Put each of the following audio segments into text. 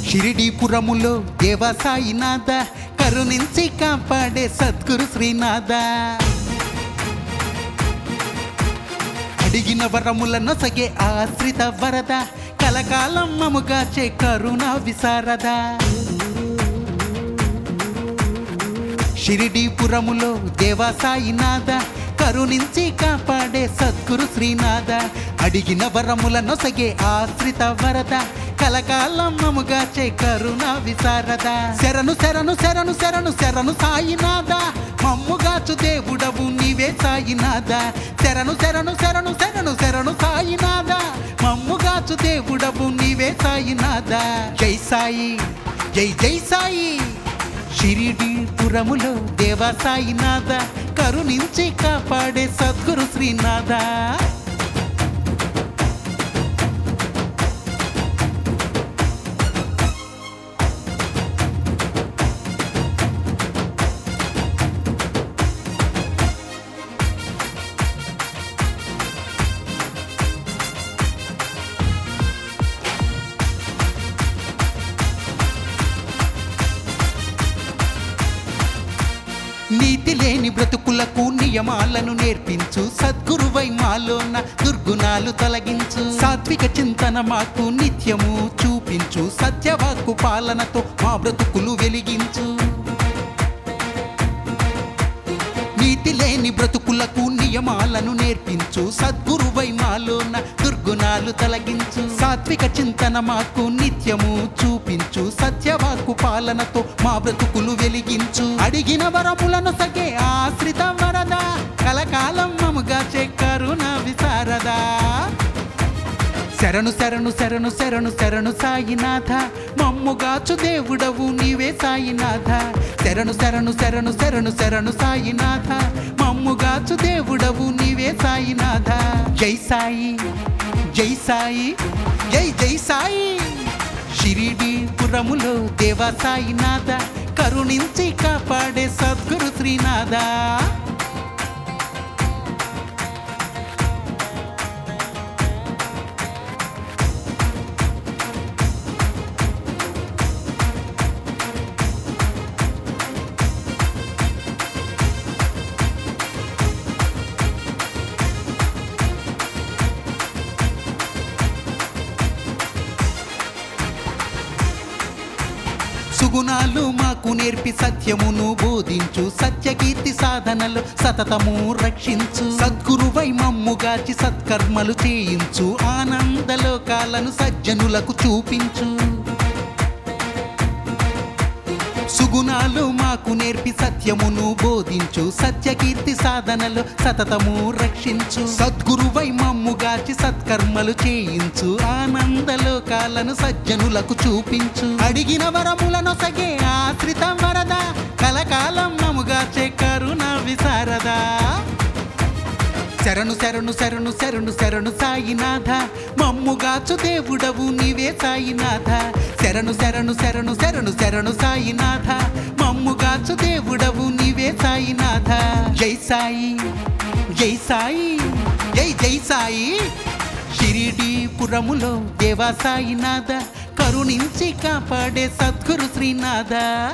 షిరిడీపురములో దేవసాయినాథ కరుణించి కాపాడే సద్గురు శ్రీనాథ అడిగిన వరములను సగే ఆశ్రిత వరద కలకాలం మముగా చే కరుణ విశారద షిరిడీపురములో దేవసాయినాథ కరుణించి కాపాడే సద్గురు శ్రీనాథ అడిగిన వరములను సగే ఆశ్రిత వరద కలకాలం మముగా చే కరుణ విశారద శరణు శరణు శరణు శరణు శరణు సాయినాథ మమ్ముగాచు దేవుడవు నీవే సాయినాథ శరణు శరణు శరణు శరణు శరణు సాయినాథ మమ్ముగాచు దేవుడవు నీవే సాయినాథ జై సాయి జై జై సాయి షిరిడీపురములో దేవసాయినాథ కరుణించి కాపాడే సద్గురు శ్రీనాథ నీతి లేని బ్రతుకులకు నియమాలను నేర్పించు సద్గురువై మాలోన దుర్గుణాలు తొలగించు సాత్విక చింతన మాకు నిత్యము చూపించు సత్యవాక్కు పాలనతో మా బ్రతుకులు వెలిగించు నీతి లేని బ్రతుకులకు నియమాలను నేర్పించు సద్గురువై మాలోన దుర్గుణాలు తొలగించు సాత్విక చింతన మాకు నిత్యము చూపించు సత్యవాక్కు పాలనతో మా బ్రతుకులు వెలిగించు అడిగిన వరములను సగే ఆశ్రిత వరద కలకాలం మముగా చెక్కరుణ విశారదా శరణు శరణు శరణు శరణు శరణు సాయినాథ మమ్ముగాచు దేవుడవు నీవే సాయినాథ శరణు శరణు శరణు శరణు శరణు సాయినాథ మమ్ముగాచు దేవుడవు నీవే సాయినాథ జై సాయి జై సాయి జై జై సాయి షిరిడీపురములో దేవా సాయినాథ కరుణించి కాపాడే సద్గురు శ్రీనాథ సుగుణాలు మాకు నేర్పి సత్యమును బోధించు సత్యకీర్తి సాధనలు సతతము రక్షించు సద్గురువై మమ్ముగాచి సత్కర్మలు చేయించు ఆనందలోకాలను సజ్జనులకు చూపించు సుగుణాలు మాకు నేర్పి సత్యమును బోధించు సత్యకీర్తి సాధనలు సతతము రక్షించు సద్గురువై మమ్ముగాచి సత్కర్మలు చేయించు ఆనందలోకాలను సజ్జనులకు చూపించు అడిగిన వరములను సగే ఆశ్రిత వరద కలకాలం నముగా కరుణ విశారదా శరణు శరణు శరణు శరణు శరణు సాయినాథ మమ్ముగాచు దేవుడవు నీవే సాయినాథ శరణు శరణు శరణు శరణు శరణు సాయినాథ మమ్ముగాచు దేవుడవు నీవే సాయినాథ జై సాయి జై సాయి జై జై సాయి షిరిడీపురములో దేవా సాయినాథ కరుణించి కాపాడే సద్గురు శ్రీనాథ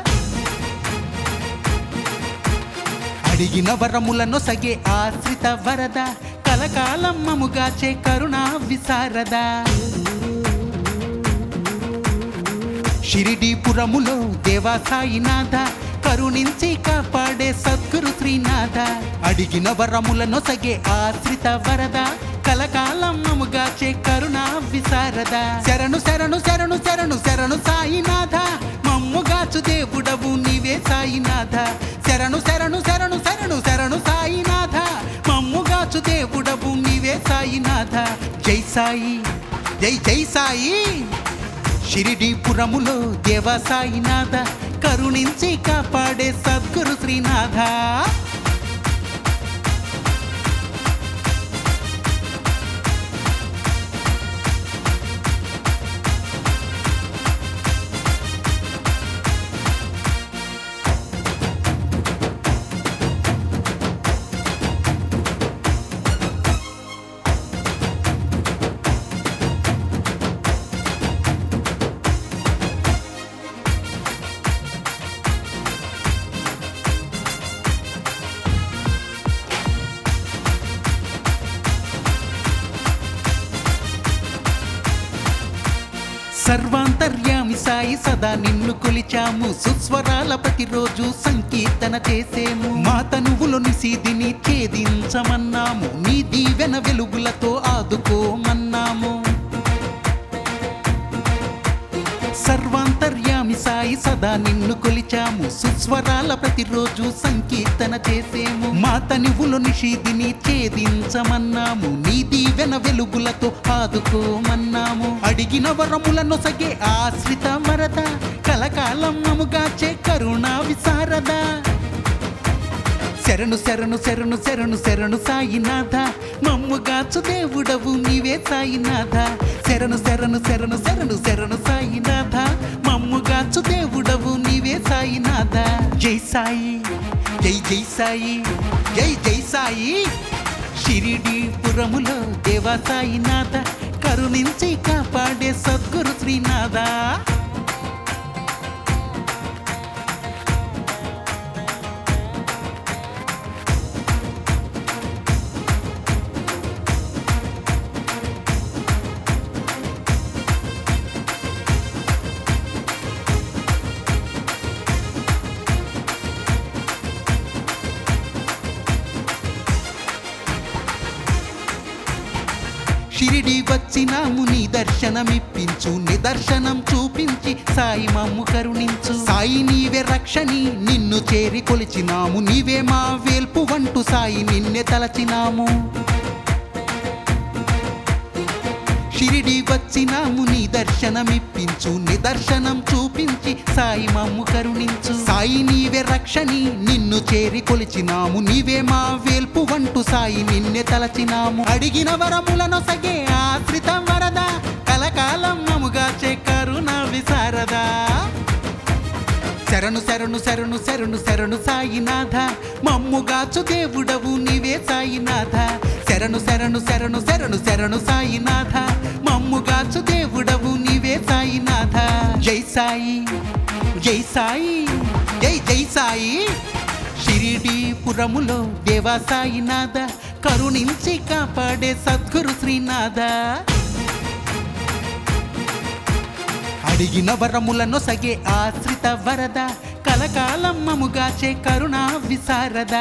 అడిగిన వరములను సగే ఆశ్రిత వరద కలకాలం మముగా చే కరుణా విశారద షిరిడీపురములో దేవాసాయినాథ కరుణించి కాపాడే సద్గురు శ్రీనాథ అడిగిన వరములను సగే ఆశ్రిత వరద కలకాలం మముగా చే కరుణా విశారద శరణు శరణు శరణు శరణు శరణు సాయినాథ మమ్ముగాచు దేవుడవు నీవే సాయినాథ శరణు శరణు శరణు శరణు శరణు సాయినాథ మమ్ముగాచు దేవుడవు నీవే సాయినాథ జై సాయి జై జై సాయి షిరిడీపురములో దేవసాయినాథ కరుణించి కాపాడే సద్గురు శ్రీనాథ సర్వాంతర్యామి సాయి సదా నిన్ను కొలిచాము సుస్వరాల ప్రతిరోజు సంకీర్తన చేసేము మా తనువులో నిసీదిని ఛేదించమన్నాము నీ దీవెన వెలుగులతో ఆదుకోమన్నాము సర్వాంతర్యామి సాయి సదా నిన్ను కొలిచాము సుస్వరాల ప్రతిరోజు సంకీర్తన చేసేము మా తనువులో నిషీదిని ఛేదించమన్నాము నీ దీవెన వెలుగులతో ఆదుకోమన్నాము అడిగిన వరముల నొసగే ఆశ్రిత వరద కలకాలం మముగాచే కరుణా విశారద శరణు శరణు శరణు శరణు శరణు సాయినాథ మమ్ముగాచు దేవుడవు నీవే సాయినాథ శరణు శరణు శరణు శరణు శరణు సాయినాథ మమ్ముగాచు దేవుడవు నీవే సాయినాథ జై సాయి జై జై సాయి జై జై సాయి షిరిడి పురములో దేవా సాయినాథ కరుణించి కాపాడే సద్గురు శ్రీనాథ షిరిడి వచ్చినాము నీ దర్శనమిప్పించు నిదర్శనం చూపించి సాయి మమ్ము కరుణించు సాయి నీవే రక్షని నిన్ను చేరి కొలిచినాము నీవే మా వేల్పు వంటు సాయి నిన్నే తలచినాము షిరిడి వచ్చినాము నీ దర్శనమిప్పించు నిదర్శనం చూపించి సాయి మమ్ము కరుణించు సాయి నీవే రక్షని నిన్ను చేరి కొలిచినాము నీవే మా వేల్పు వంటు సాయి నిన్నే తలచినాము అడిగిన వరములను సగే ఆశ్రిత వరద కలకాలం మముగా చెక్కరుణ విశారదా శరణు శరణు శరణు శరణు శరణు సాయినాథ మమ్ముగాచు దేవుడవు నీవే సాయినాథ శరణు శరణు శరణు శరణు శరణు సాయినాథ మమ్ముగాచు దేవుడవు నీవే సాయినాథ జై సాయి జై సాయి జై జై సాయి షిరిడి పురములో దేవా సాయినాథ కరుణించి కాపాడే సద్గురు శ్రీనాథ అడిగిన వరములను సగే ఆశ్రిత వరద కలకాలం మముగాచే కరుణా విశారద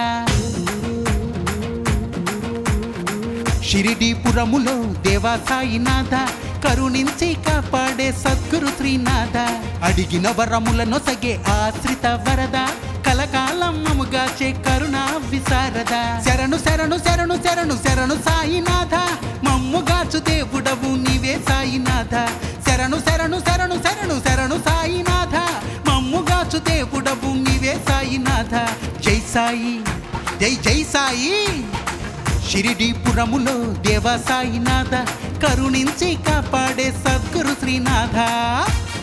షిరిడీపురములో దేవా సాయినాథ కరుణించి కాపాడే సద్గురు శ్రీనాథ అడిగిన వరములను సగే ఆశ్రిత వరద కలకాలం మముగాచే కరుణా విశారద శరణు శరణు శరణు శరణు శరణు సాయినాథ మమ్ముగాచు దేవుడవు నీవే సాయినాథ శరణు శరణు శరణు శరణు శరణు సాయినాథ మమ్ముగాచు దేవుడవు నీవే సాయినాథ జై సాయి జై జై సాయి షిరిడీపురములో దేవా సాయినాథ కరుణించి కాపాడే సద్గురు శ్రీనాథ